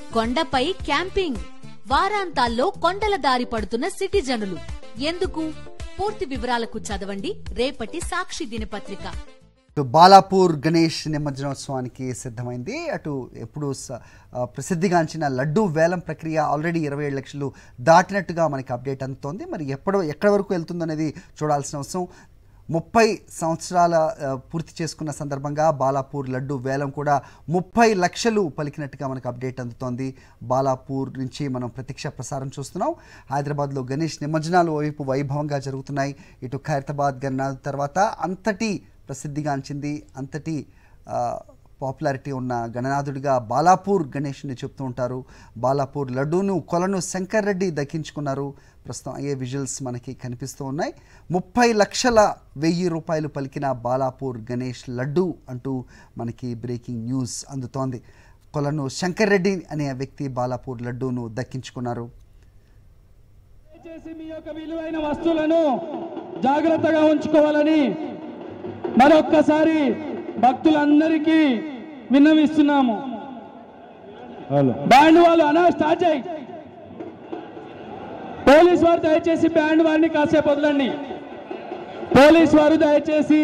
కొండపై క్యాంపింగ్ వారాంతాల్లో కొండల దారి పడుతున్న సిటిజనులు ఎందుకు పూర్తి వివరాలకు చదవండి రేపటి సాక్షి దినపత్రిక ఇటు బాలాపూర్ గణేష్ నిమజ్జనోత్సవానికి సిద్ధమైంది అటు ఎప్పుడు స- ఆ, ప్రసిద్ధిగాంచిన లడ్డూ వేలం ప్రక్రియ ఆల్రెడీ ఇరవై ఏడు లక్షలు దాటినట్టుగా మనకి అప్డేట్ అందుతోంది మరి ఎప్పుడు ఎక్కడి వరకు వెళ్తుందనేది చూడాల్సిన అవసరం ముప్పై సంవత్సరాల ఆ, పూర్తి చేసుకున్న సందర్భంగా బాలాపూర్ లడ్డు వేలం కూడా ముప్పై లక్షలు పలికినట్టుగా మనకు అప్డేట్ అందుతోంది బాలాపూర్ నుంచి మనం ప్రత్యక్ష ప్రసారం చూస్తున్నాం హైదరాబాద్లో గణేష్ నిమజ్జనాలు ఓవైపు వైభవంగా జరుగుతున్నాయి ఇటు ఖైరతాబాద్ గన్న తర్వాత అంతటి ప్రసిద్ధిగాంచింది అంతటి ఆ, పాపులారిటీ ఉన్న గణనాథుడిగా బాలాపూర్ గణేష్ని చెప్తూ ఉంటారు బాలాపూర్ లడ్డూను కొలను శంకర్ రెడ్డి దక్కించుకున్నారు ప్రస్తుతం అయ్యే విజువల్స్ మనకి కనిపిస్తూ ఉన్నాయి ముప్పై లక్షల వెయ్యి రూపాయలు పలికిన బాలాపూర్ గణేష్ లడ్డు అంటూ మనకి బ్రేకింగ్ న్యూస్ అందుతోంది కొలను శంకర్ రెడ్డి అనే వ్యక్తి బాలాపూర్ లడ్డూను దక్కించుకున్నారు దయచేసి మీ యొక్క విలువైన వస్తువులను జాగ్రత్తగా ఉంచుకోవాలని మరొక్కసారి భక్తులందరికీ విన్నవిస్తున్నాము బ్యాండ్ వాళ్ళు అనా స్టార్ట్ చేయి పోలీస్ వారు దయచేసి బ్యాండ్ వారిని కాసేపు వదలండి పోలీస్ వారు దయచేసి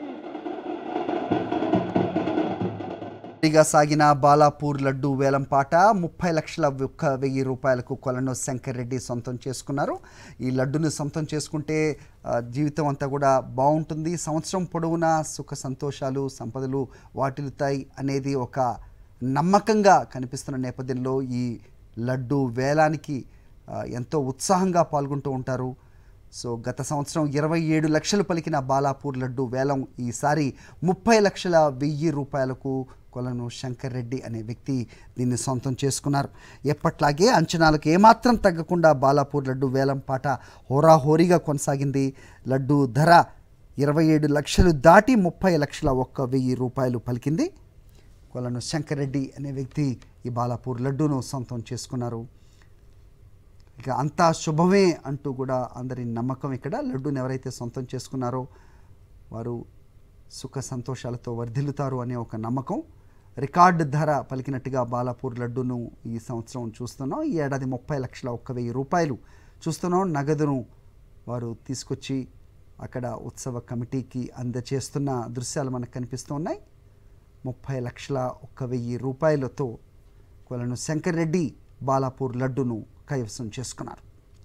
గా సాగిన బాలాపూర్ లడ్డు వేలం పాట ముప్పై లక్షల ఒక్క వెయ్యి రూపాయలకు కొలను శంకర్ రెడ్డి సొంతం చేసుకున్నారు ఈ లడ్డును సొంతం చేసుకుంటే ఆ, జీవితం అంతా కూడా బాగుంటుంది సంవత్సరం పొడవునా సుఖ సంతోషాలు సంపదలు వాటిల్లుతాయి అనేది ఒక నమ్మకంగా కనిపిస్తున్న నేపథ్యంలో ఈ లడ్డు వేలానికి ఆ, ఎంతో ఉత్సాహంగా పాల్గొంటూ ఉంటారు సో గత సంవత్సరం ఇరవై ఏడు లక్షలు పలికిన బాలాపూర్ లడ్డు వేలం ఈసారి ముప్పై లక్షల వెయ్యి రూపాయలకు కొలను శంకర్ రెడ్డి అనే వ్యక్తి దీన్ని సొంతం చేసుకున్నారు ఎప్పట్లాగే అంచనాలకు ఏమాత్రం తగ్గకుండా బాలాపూర్ లడ్డు వేలం పాట హోరాహోరీగా కొనసాగింది లడ్డు ధర ఇరవై ఏడు లక్షలు దాటి ముప్పై లక్షల ఒక్క వెయ్యి రూపాయలు పలికింది కొలను శంకర్ రెడ్డి అనే వ్యక్తి ఈ బాలాపూర్ లడ్డూను సొంతం చేసుకున్నారు ఇక అంతా శుభమే అంటూ కూడా అందరి నమ్మకం ఇక్కడ లడ్డూని ఎవరైతే సొంతం చేసుకున్నారో వారు సుఖ సంతోషాలతో వర్ధిల్లుతారు అనే ఒక నమ్మకం రికార్డు ధర పలికినట్టుగా బాలాపూర్ లడ్డూను ఈ సంవత్సరం చూస్తున్నాం ఈ ఏడాది ముప్పై లక్షల ఒక్క వెయ్యి రూపాయలు చూస్తున్నాం నగదును వారు తీసుకొచ్చి అక్కడ ఉత్సవ కమిటీకి అందచేస్తున్న దృశ్యాలు మనకు కనిపిస్తూ ఉన్నాయి ముప్పై లక్షల ఒక్క వెయ్యి రూపాయలతో కొలను శంకర్ రెడ్డి బాలాపూర్ లడ్డును కైవసం చేసుకున్నారు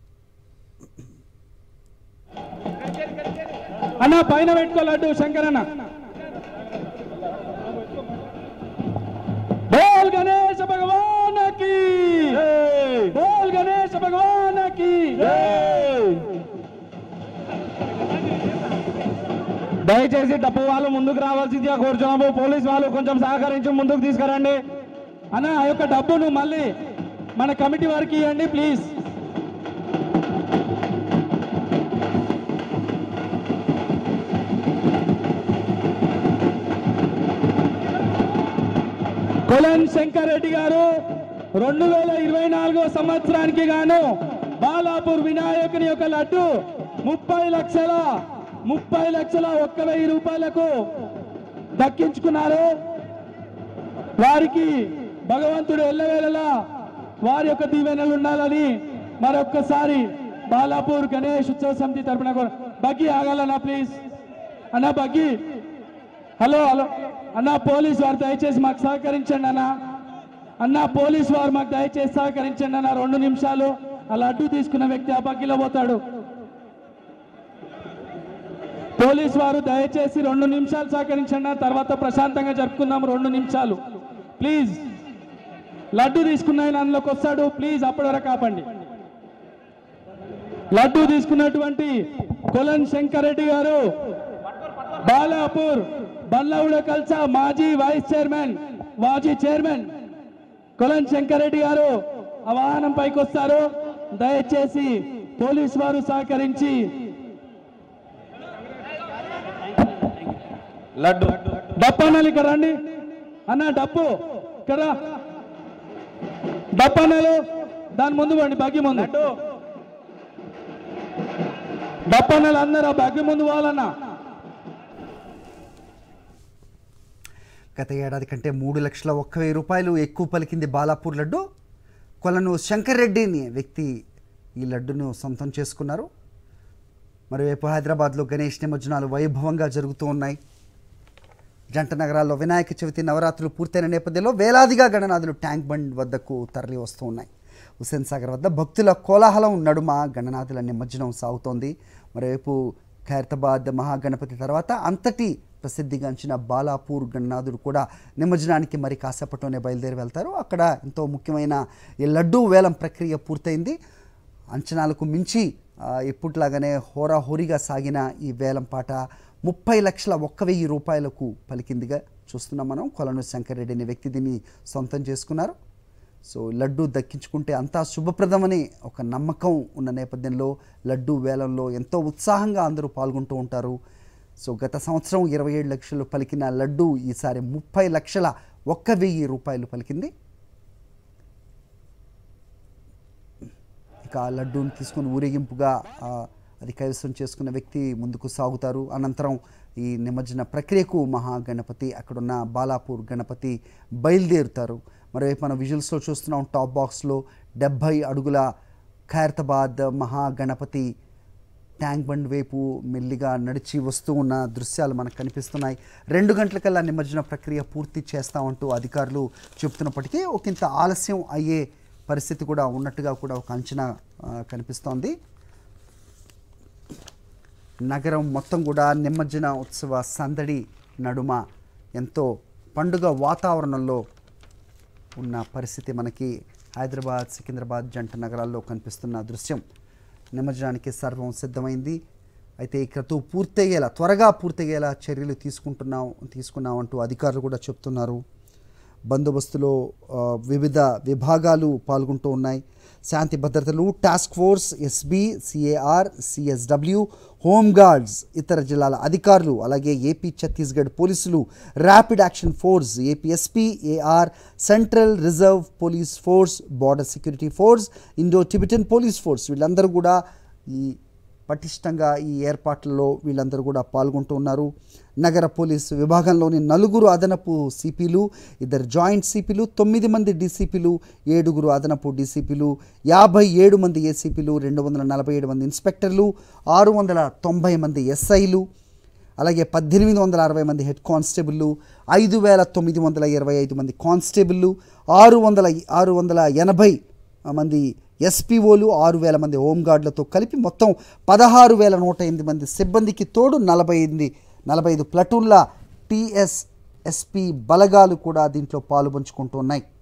అన్న పైన పెట్టుకో లడ్డు శంకర్ అన్న బోల్ గణేష భగవాన్ కి బోల్ గణేష భగవాన్ కి దయచేసి డబ్బు వాళ్ళు ముందుకు రావాల్సిందిగా కోరుచున్నాము పోలీస్ వాళ్ళు కొంచెం సహకరించి ముందుకు తీసుకురండి అన్న ఆ యొక్క డబ్బును మళ్ళీ మన కమిటీ వారికి ఇవ్వండి ప్లీజ్ కొలన్ శంకర్ రెడ్డి గారు రెండు వేల ఇరవై నాలుగో సంవత్సరానికి గాను బాలాపూర్ వినాయకుని యొక్క లడ్డు ముప్పై లక్షల ముప్పై లక్షల ఒక్క వెయ్యి రూపాయలకు దక్కించుకున్నారు వారికి భగవంతుడు ఎల్లవేళలా వారి యొక్క దీవెనలు ఉండాలని మరొక్కసారి బాలాపూర్ గణేష్ ఉత్సవ సమితి తరపున కోరు- బగ్గి ఆగాలన్నా ప్లీజ్ అన్నా బగ్గి హలో హలో అన్న పోలీస్ వారు దయచేసి మాకు సహకరించండి అన్న అన్న పోలీస్ వారు మాకు దయచేసి సహకరించండి అన్న రెండు నిమిషాలు ఆ లడ్డు తీసుకున్న వ్యక్తి ఆ బగ్గిలో పోతాడు పోలీస్ వారు దయచేసి రెండు నిమిషాలు సహకరించండి అన్న తర్వాత ప్రశాంతంగా జరుపుకుందాం రెండు నిమిషాలు ప్లీజ్ లడ్డు తీసుకున్న ఆయన అందులోకి వస్తాడు ప్లీజ్ అప్పటి వరకు ఆపండి లడ్డు తీసుకున్నటువంటి కొలన్ శంకర్ రెడ్డి గారు బాలాపూర్ బల్లౌడ కల్సా మాజీ వైస్ చైర్మన్ మాజీ చైర్మన్ కొలన్ శంకర్ రెడ్డి గారు ఆ వాహనం పైకి వస్తారు దయచేసి పోలీస్ వారు సహకరించి లడ్డు డప్పు అన్నాలు ఇక్కడ రండి అన్న డప్పు ఇక్కడ రా. డప్పు అన్నాలు దాని ముందు పండి బగ్గి ముందు డప్పు అన్నాలు అందరూ ఆ బగ్గి ముందు పోవాలన్నా గత ఏడాది కంటే మూడు లక్షల ఒక్క వెయ్యి రూపాయలు ఎక్కువ పలికింది బాలాపూర్ లడ్డు కొలను శంకర్ రెడ్డి అనే వ్యక్తి ఈ లడ్డును సొంతం చేసుకున్నారు మరోవైపు హైదరాబాద్లో గణేష్ నిమజ్జనాలు వైభవంగా జరుగుతూ ఉన్నాయి జంట నగరాల్లో వినాయక చవితి నవరాత్రులు పూర్తయిన నేపథ్యంలో వేలాదిగా గణనాథులు ట్యాంక్ బండ్ వద్దకు తరలి వస్తూ ఉన్నాయి హుస్సేన్ సాగర్ వద్ద భక్తుల కోలాహలం నడుమ గణనాథుల నిమజ్జనం సాగుతోంది మరోవైపు ఖైరతాబాద్ మహాగణపతి తర్వాత అంతటి ప్రసిద్ధిగాంచిన బాలాపూర్ గణనాథుడు కూడా నిమజ్జనానికి మరి కాసేపట్లోనే బయలుదేరి వెళ్తారు అక్కడ ఎంతో ముఖ్యమైన ఈ లడ్డూ వేలం ప్రక్రియ పూర్తయింది అంచనాలకు మించి ఆ, ఎప్పుట్లాగానే హోరాహోరీగా సాగిన ఈ వేలం పాట ముప్పై లక్షల ఒక్క వెయ్యి రూపాయలకు పలికిందిగా చూస్తున్నాం మనం కొలను శంకర్రెడ్డి అనే వ్యక్తి దీన్ని సొంతం చేసుకున్నారు సో లడ్డు దక్కించుకుంటే అంతా శుభప్రదమని ఒక నమ్మకం ఉన్న నేపథ్యంలో లడ్డు వేలంలో ఎంతో ఉత్సాహంగా అందరూ పాల్గొంటూ ఉంటారు సో గత సంవత్సరం ఇరవై ఏడు లక్షలు పలికిన లడ్డు ఈసారి ముప్పై లక్షల ఒక్క వెయ్యి రూపాయలు పలికింది ఇక ఆ లడ్డూని తీసుకుని ఊరేగింపుగా ఆ, అది కైవసం చేసుకున్న వ్యక్తి ముందుకు సాగుతారు అనంతరం ఈ నిమజ్జన ప్రక్రియకు మహాగణపతి అక్కడున్న బాలాపూర్ గణపతి బయలుదేరుతారు మరోవైపు మన విజువల్స్లో చూస్తున్నాం టాప్ బాక్స్లో డెబ్భై అడుగుల ఖైరతాబాద్ మహాగణపతి ట్యాంక్ బండ్ వైపు మెల్లిగా నడిచి వస్తూ ఉన్న దృశ్యాలు మనకు కనిపిస్తున్నాయి రెండు గంటలకల్లా నిమజ్జన ప్రక్రియ పూర్తి చేస్తామంటూ అధికారులు చెబుతున్నప్పటికీ ఒకంత ఆలస్యం అయ్యే పరిస్థితి కూడా ఉన్నట్టుగా కూడా ఒక అంచనా ఆ, కనిపిస్తోంది నగరం మొత్తం కూడా నిమజ్జన ఉత్సవ సందడి నడుమ ఎంతో పండుగ వాతావరణంలో ఉన్న పరిస్థితి మనకి హైదరాబాద్ సికింద్రాబాద్ జంట నగరాల్లో కనిపిస్తున్న దృశ్యం నిమజ్జనానికి సర్వం సిద్ధమైంది అయితే ఈ క్రతువు పూర్తయ్యేలా త్వరగా పూర్తయ్యేలా చర్యలు తీసుకుంటున్నాం తీసుకున్నామంటూ అధికారులు కూడా చెప్తున్నారు బందోబస్తులో ఆ, వివిధ విభాగాలు పాల్గొంటూ ఉన్నాయి శాంతి భద్రతలు task force SB CAR CSW home guards ఇతర జిల్లాల అధికారులు అలాగే ఏపీ ఛత్తీస్గఢ్ పోలీసులు rapid action force APSP AR central reserve police force border security force Indo Tibetan police force వీళ్ళందరూ కూడా ఈ పటిష్టంగా ఈ ఏర్పాట్లలో వీళ్ళందరూ కూడా పాల్గొంటూ ఉన్నారు నగర పోలీసు విభాగంలోని నలుగురు అదనపు సిపిలు ఇద్దరు జాయింట్ సిపిలు తొమ్మిది మంది డీసీపీలు ఏడుగురు అదనపు డీసీపీలు యాభై ఏడు మంది ఏసీపీలు రెండు వందల నలభై ఏడు మంది ఇన్స్పెక్టర్లు ఆరు వందల తొంభై మంది ఎస్ఐలు అలాగే పద్దెనిమిది వందల అరవై మంది హెడ్ కానిస్టేబుళ్ళు ఐదు వేల తొమ్మిది వందల ఇరవై ఐదు మంది కానిస్టేబుళ్ళు ఆరు వందల ఆరు వందల ఎనభై మంది ఎస్పీఓలు ఆరు వేల మంది హోంగార్డులతో కలిపి మొత్తం పదహారు వేల నూట ఎనిమిది మంది సిబ్బందికి తోడు నలభై ఎనిమిది నలభై ఐదు ప్లటూన్ల టీఎస్ ఎస్పీ బలగాలు కూడా దీంట్లో పాలు పంచుకుంటూ ఉన్నాయి